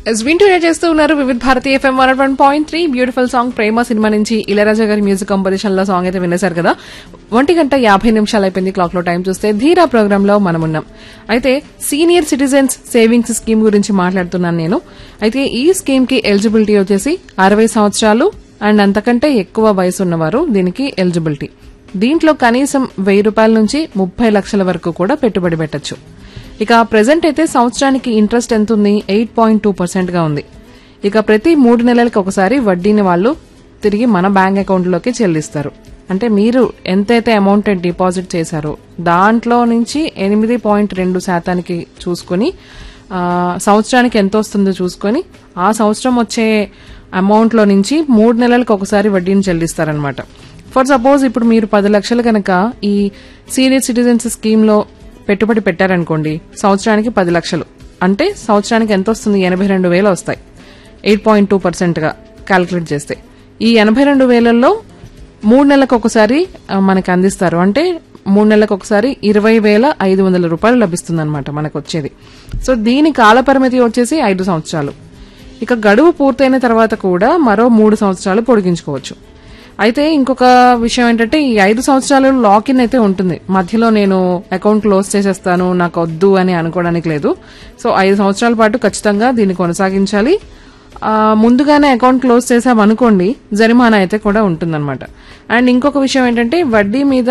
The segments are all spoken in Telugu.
ఎస్ వింటూ చేస్తూ ఉన్నారు Vividh Bharati FM one one point three beautiful song Prema cinema నుంచి ఇళరాజా గారి మ్యూజిక్ కంపోజిషన్ లో సాంగ్ అయితే వినేశారు కదా ఒంటి గంట యాభై నిమిషాలు అయిపోయింది క్లాక్ లో టైం చూస్తే ధీరా ప్రోగ్రామ్ లో మనం ఉన్నాం అయితే సీనియర్ సిటిజన్స్ సేవింగ్స్ స్కీమ్ గురించి మాట్లాడుతున్నాను నేను అయితే ఈ స్కీమ్ కి ఎలిజిబిలిటీ వచ్చేసి అరవై సంవత్సరాలు అండ్ అంతకంటే ఎక్కువ వయసు ఉన్నవారు దీనికి ఎలిజిబిలిటీ దీంట్లో కనీసం వెయ్యి రూపాయల నుంచి ముప్పై లక్షల వరకు కూడా పెట్టుబడి పెట్టొచ్చు ఇక ప్రెసెంట్ అయితే సంవత్సరానికి ఇంట్రెస్ట్ ఎంత ఉంది ఎయిట్ పాయింట్ టూ పర్సెంట్ గా ఉంది ఇక ప్రతి మూడు నెలలకి ఒకసారి వడ్డీని వాళ్ళు తిరిగి మన బ్యాంక్ అకౌంట్ లోకి చెల్లిస్తారు అంటే మీరు ఎంతైతే అమౌంట్ డిపాజిట్ చేశారో దాంట్లో నుంచి ఎనిమిది పాయింట్ రెండు శాతానికి చూసుకుని ఆ, సంవత్సరానికి ఎంత వస్తుందో చూసుకొని ఆ సంవత్సరం వచ్చే అమౌంట్ లో నుంచి మూడు నెలలకు ఒకసారి వడ్డీని చెల్లిస్తారనమాట ఫర్ సపోజ్ ఇప్పుడు మీరు పది లక్షలు కనుక ఈ సీనియర్ సిటిజన్స్ స్కీమ్ లో పెట్టుబడి పెట్టారనుకోండి సంవత్సరానికి పది లక్షలు అంటే సంవత్సరానికి ఎంత వస్తుంది ఎనభై రెండు వేలు వస్తాయి ఎయిట్ పాయింట్ టూ పర్సెంట్ గా క్యాలిక్యులేట్ చేస్తే ఈ ఎనభై రెండు వేలల్లో మూడు నెలలకు ఒకసారి ఆ, మనకి అందిస్తారు అంటే మూడు నెలలకు ఒకసారి ఇరవై వేల ఐదు వందల రూపాయలు లభిస్తుంది అనమాట మనకు వచ్చేది సో దీని కాల పరిమితి వచ్చేసి ఐదు సంవత్సరాలు ఇక గడువు పూర్తయిన తర్వాత కూడా మరో మూడు సంవత్సరాలు పొడిగించుకోవచ్చు అయితే ఇంకొక విషయం ఏంటంటే ఈ ఐదు సంవత్సరాలు లాక్ ఇన్ అయితే ఉంటుంది మధ్యలో నేను అకౌంట్ క్లోజ్ చేసేస్తాను నాకు వద్దు అని అనుకోవడానికి లేదు సో ఐదు సంవత్సరాల పాటు ఖచ్చితంగా దీన్ని కొనసాగించాలి ఆ, ముందుగానే అకౌంట్ క్లోజ్ చేసామనుకోండి జరిమానా అయితే కూడా ఉంటుందన్నమాట అండ్ ఇంకొక విషయం ఏంటంటే వడ్డీ మీద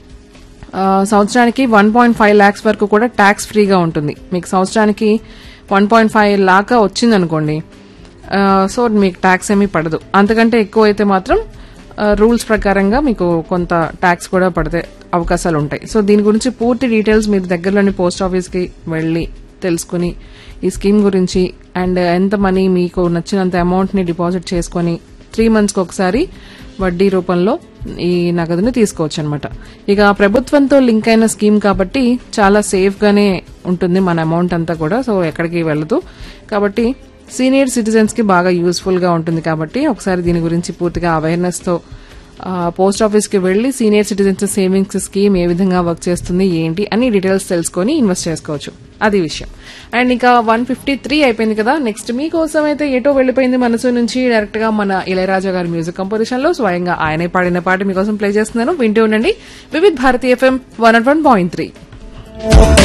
ఆ, సంవత్సరానికి వన్ పాయింట్ ఫైవ్ ల్యాక్స్ వరకు కూడా ట్యాక్స్ ఫ్రీగా ఉంటుంది మీకు సంవత్సరానికి వన్ పాయింట్ ఫైవ్ లాక్ వచ్చిందనుకోండి ఆ, సో మీకు ట్యాక్స్ ఏమీ పడదు అంతకంటే ఎక్కువ అయితే మాత్రం రూల్స్ ప్రకారంగా మీకు కొంత ట్యాక్స్ కూడా పడితే అవకాశాలు ఉంటాయి సో దీని గురించి పూర్తి డీటెయిల్స్ మీరు దగ్గరలోని పోస్ట్ ఆఫీస్కి వెళ్ళి తెలుసుకుని ఈ స్కీమ్ గురించి అండ్ ఎంత మనీ మీకు నచ్చినంత అమౌంట్ ని డిపాజిట్ చేసుకొని త్రీ మంత్స్ కి ఒకసారి వడ్డీ రూపంలో ఈ నగదుని తీసుకోవచ్చు అనమాట ఇక ప్రభుత్వంతో లింక్ అయిన స్కీమ్ కాబట్టి చాలా సేఫ్ గానే ఉంటుంది మన అమౌంట్ అంతా కూడా సో ఎక్కడికి వెళ్ళదు కాబట్టి సీనియర్ సిటిజన్స్ కి బాగా యూస్ఫుల్ గా ఉంటుంది కాబట్టి ఒకసారి దీని గురించి పూర్తిగా అవేర్నెస్ తో ఆ, పోస్ట్ ఆఫీస్ కి వెళ్లి సీనియర్ సిటిజన్స్ సేవింగ్స్ స్కీమ్ ఏ విధంగా వర్క్ చేస్తుంది ఏంటి అన్ని డీటెయిల్స్ తెలుసుకొని ఇన్వెస్ట్ చేసుకోవచ్చు అది విషయం అండ్ ఇంకా వన్ ఫిఫ్టీ త్రీ అయిపోయింది కదా నెక్స్ట్ మీకోసం అయితే ఎటో వెళ్ళిపోయింది మనసు నుంచి డైరెక్ట్ గా మన ఇళయరాజా గారి మ్యూజిక్ కంపోజిషన్ లో స్వయంగా ఆయనే పాడిన పాట మీకోసం ప్లే చేస్తున్నాను వింటూ ఉండండి Vividh Bharati FM one one point three